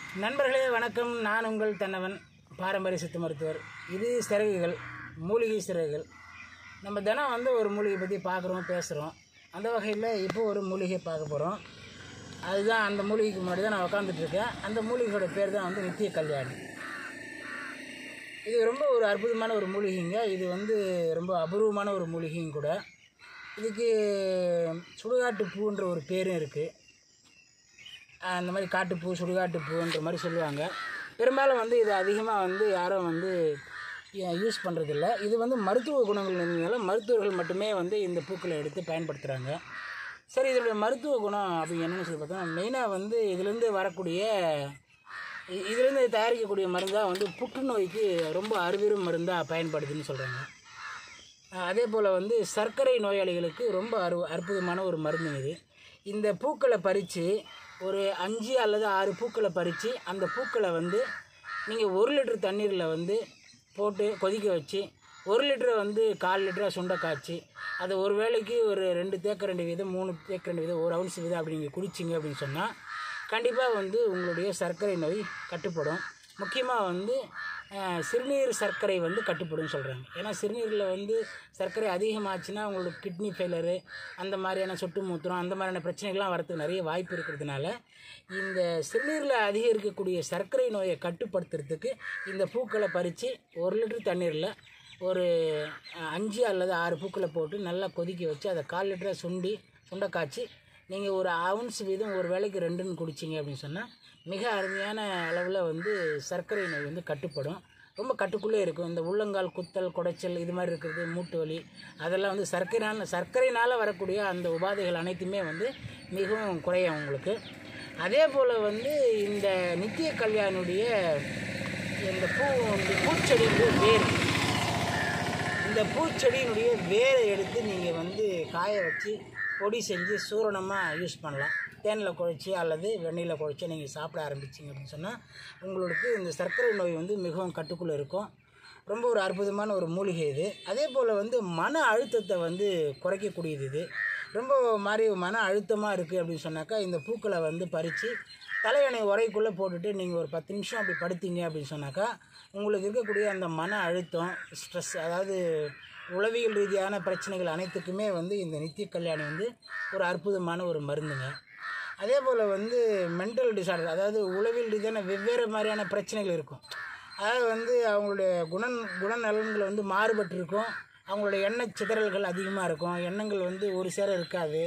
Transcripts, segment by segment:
நண்பர்களே வணக்கம் நான் உங்கள் தன்னவன் பாரம்பரிய சித்த மருத்துவர் இது சிறகுகள் மூலிகை சிறகுகள் நம்ம தினம் வந்து ஒரு மூலிகை பற்றி பார்க்குறோம் பேசுகிறோம் அந்த வகையில் இப்போ ஒரு மூலிகை பார்க்க போகிறோம் அதுதான் அந்த மூலிகைக்கு முன்னாடி தான் நான் உட்காந்துட்டு இருக்கேன் அந்த மூலிகையோட பேர் தான் வந்து நித்திய கல்யாணி இது ரொம்ப ஒரு அற்புதமான ஒரு மூலிகைங்க இது வந்து ரொம்ப அபூர்வமான ஒரு மூலிகையும் கூட இதுக்கு சுடுகாட்டு பூன்ற ஒரு பேரும் இருக்குது அந்த மாதிரி காட்டுப்பூ சுடுகாட்டுப்பூன்ற மாதிரி சொல்லுவாங்க பெரும்பாலும் வந்து இது அதிகமாக வந்து யாரும் வந்து யூஸ் பண்ணுறதில்ல இது வந்து மருத்துவ குணங்கள் இருந்ததுனால மருத்துவர்கள் மட்டுமே வந்து இந்த பூக்களை எடுத்து பயன்படுத்துகிறாங்க சரி இதோடைய மருத்துவ குணம் அப்படி என்னென்னு சொல்லி பார்த்தோம்னா மெயினாக வந்து இதுலேருந்து வரக்கூடிய இ- இதுலேருந்து தயாரிக்கக்கூடிய மருந்தாக வந்து புற்றுநோய்க்கு ரொம்ப அருவிரும் மருந்தாக பயன்படுதுன்னு சொல்கிறாங்க அதே போல் வந்து சர்க்கரை நோயாளிகளுக்கு ரொம்ப அரு அற்புதமான ஒரு மருந்து இது இந்த பூக்களை பறித்து ஒரு அஞ்சு அல்லது ஆறு பூக்களை பறித்து அந்த பூக்களை வந்து நீங்கள் ஒரு லிட்டர் தண்ணீரில் வந்து போட்டு கொதிக்க வச்சு ஒரு லிட்டரை வந்து கால் லிட்டராக சுண்டை காய்ச்சி அதை ஒரு வேளைக்கு ஒரு ரெண்டு தேக்கரண்டு வீதம் மூணு தேக்கரண்டு வீதம் ஒரு அவுன்ஸ் வீதம் அப்படி நீங்கள் குடிச்சிங்க அப்படின்னு சொன்னால் கண்டிப்பாக வந்து உங்களுடைய சர்க்கரை நோய் கட்டுப்படும் முக்கியமாக வந்து அஹ், சிறுநீர் சர்க்கரை வந்து கட்டுப்படும்னு சொல்கிறாங்க ஏன்னா சிறுநீரில் வந்து சர்க்கரை அதிகமாச்சுன்னா உங்களுக்கு கிட்னி ஃபெயிலரு அந்த மாதிரியான சொட்டு மூத்திரம் அந்த மாதிரியான பிரச்சனைகள்லாம் வரதுக்கு நிறைய வாய்ப்பு இருக்கிறதுனால இந்த சிறுநீரில் அதிகரிக்கக்கூடிய சர்க்கரை நோயை கட்டுப்படுத்துறதுக்கு இந்த பூக்களை பறித்து ஒரு லிட்டர் தண்ணீரில் ஒரு அஹ், அஞ்சு அல்லது ஆறு பூக்களை போட்டு நல்லா கொதிக்க வச்சு அதை கால் லிட்டரை சுண்டி சுண்டை காய்ச்சி நீங்கள் ஒரு அவுன்ஸ் வீதம் ஒரு வேளைக்கு ரெண்டுன்னு குடிச்சிங்க அப்படின்னு சொன்னால் மிக அருமையான அளவில் வந்து சர்க்கரை நோய் வந்து கட்டுப்படும் ரொம்ப கட்டுக்குள்ளே இருக்கும் இந்த உள்ளங்கால் குத்தல் குடைச்சல் இது மாதிரி இருக்கிறது மூட்டு வலி அதெல்லாம் வந்து சர்க்கரைனால சர்க்கரைனால் வரக்கூடிய அந்த உபாதைகள் அனைத்துமே வந்து மிகவும் குறையும் உங்களுக்கு அதே போல் வந்து இந்த நித்திய கல்யாணுடைய இந்த பூ இந்த பூச்செடியுடைய வேர் இந்த பூச்செடியினுடைய வேரை எடுத்து நீங்கள் வந்து காய வச்சு பொடி செஞ்சு சூரணமாக யூஸ் பண்ணலாம் தேனில் குழைச்சி அல்லது வெந்நீரில் குழைச்சி நீங்கள் சாப்பிட ஆரம்பிச்சிங்க அப்படின்னு சொன்னால் உங்களுக்கு இந்த சர்க்கரை நோய் வந்து மிகவும் கட்டுக்குள்ளே இருக்கும் ரொம்ப ஒரு அற்புதமான ஒரு மூலிகை இது அதே போல் வந்து மன அழுத்தத்தை வந்து குறைக்கக்கூடியது இது ரொம்ப மாதிரி மன அழுத்தமாக இருக்குது அப்படின்னு சொன்னாக்கா இந்த பூக்களை வந்து பறித்து தலையணை உரைக்குள்ளே போட்டுட்டு நீங்கள் ஒரு பத்து நிமிஷம் அப்படி படுத்தீங்க அப்படின்னு சொன்னாக்கா உங்களுக்கு இருக்கக்கூடிய அந்த மன அழுத்தம் ஸ்ட்ரெஸ் அதாவது உளவியல் ரீதியான பிரச்சனைகள் அனைத்துக்குமே வந்து இந்த நித்திய கல்யாணி வந்து ஒரு அற்புதமான ஒரு மருந்துங்க அதே போல் வந்து மென்டல் டிசார்டர் அதாவது உளவியல் ரீதியான வெவ்வேறு மாதிரியான பிரச்சனைகள் இருக்கும் அதாவது வந்து அவங்களுடைய குணன் குணநலன்கள் வந்து மாறுபட்டிருக்கும் அவங்களுடைய எண்ண சிதறல்கள் அதிகமாக இருக்கும் எண்ணங்கள் வந்து ஒரு சேர இருக்காது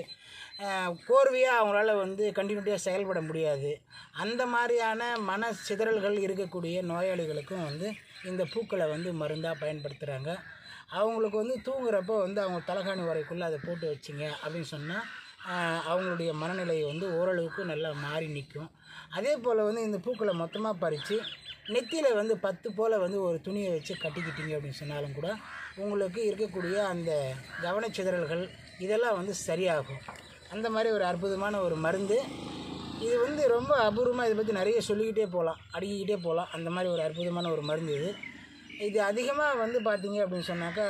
கோர்வையாக அவங்களால வந்து கண்டினியூட்டியாக செயல்பட முடியாது அந்த மாதிரியான மன சிதறல்கள் இருக்கக்கூடிய நோயாளிகளுக்கும் வந்து இந்த பூக்களை வந்து மருந்தாக பயன்படுத்துகிறாங்க அவங்களுக்கு வந்து தூங்குறப்போ வந்து அவங்க தலகாணி வரைக்குள்ளே அதை போட்டு வச்சிங்க அப்படின்னு சொன்னால் அவங்களுடைய மனநிலை வந்து ஓரளவுக்கு நல்லா மாறி நிற்கும் அதே போல் வந்து இந்த பூக்களை மொத்தமாக பறித்து நெத்தியில் வந்து பத்து போல் வந்து ஒரு துணியை வச்சு கட்டிக்கிட்டீங்க அப்படின்னு சொன்னாலும் கூட உங்களுக்கு இருக்கக்கூடிய அந்த கவனச்சிதறல்கள் இதெல்லாம் வந்து சரியாகும் அந்த மாதிரி ஒரு அற்புதமான ஒரு மருந்து இது வந்து ரொம்ப அபூர்வமாக இதை பற்றி நிறைய சொல்லிக்கிட்டே போகலாம் அடுக்கிக்கிட்டே போகலாம் அந்த மாதிரி ஒரு அற்புதமான ஒரு மருந்து இது இது அதிகமாக வந்து பார்த்தீங்க அப்படின்னு சொன்னாக்கா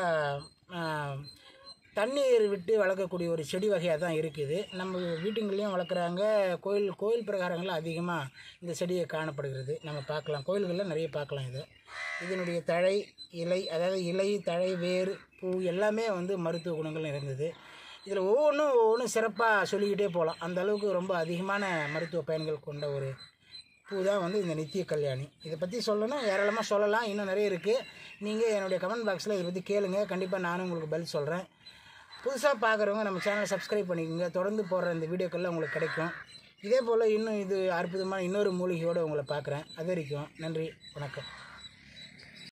ஆஹ், தண்ணீர் விட்டு வளர்க்கக்கூடிய ஒரு செடி வகையாக தான் இருக்குது நம்ம வீட்டுங்களையும் வளர்க்குறாங்க கோயில் கோயில் பிரகாரங்களில் அதிகமாக இந்த செடியை காணப்படுகிறது நம்ம பார்க்கலாம் கோயில்களில் நிறைய பார்க்கலாம் இது இதனுடைய தழை இலை அதாவது இலை தழை வேர் பூ எல்லாமே வந்து மருத்துவ குணங்கள் நிறைந்தது இதில் ஒவ்வொன்றும் ஒவ்வொன்றும் சிறப்பாக சொல்லிக்கிட்டே போகலாம் அந்த அளவுக்கு ரொம்ப அதிகமான மருத்துவ பயன்கள் கொண்ட ஒரு பூ தான் வந்து இந்த நித்திய கல்யாணி இதை பற்றி சொல்லணும் ஏராளமாக சொல்லலாம் இன்னும் நிறைய இருக்குது நீங்கள் என்னுடைய கமெண்ட் பாக்ஸில் இதை பற்றி கேளுங்க கண்டிப்பாக நானும் உங்களுக்கு பதில் சொல்கிறேன் புதுசாக பார்க்குறவங்க நம்ம சேனலை சப்ஸ்கிரைப் பண்ணிக்கோங்க தொடர்ந்து போடுற இந்த வீடியோக்கள்லாம் உங்களுக்கு கிடைக்கும் இதே போல் இன்னும் இது அற்புதமான இன்னொரு மூலிகையோடு உங்களை பார்க்குறேன் அது வரைக்கும் நன்றி வணக்கம்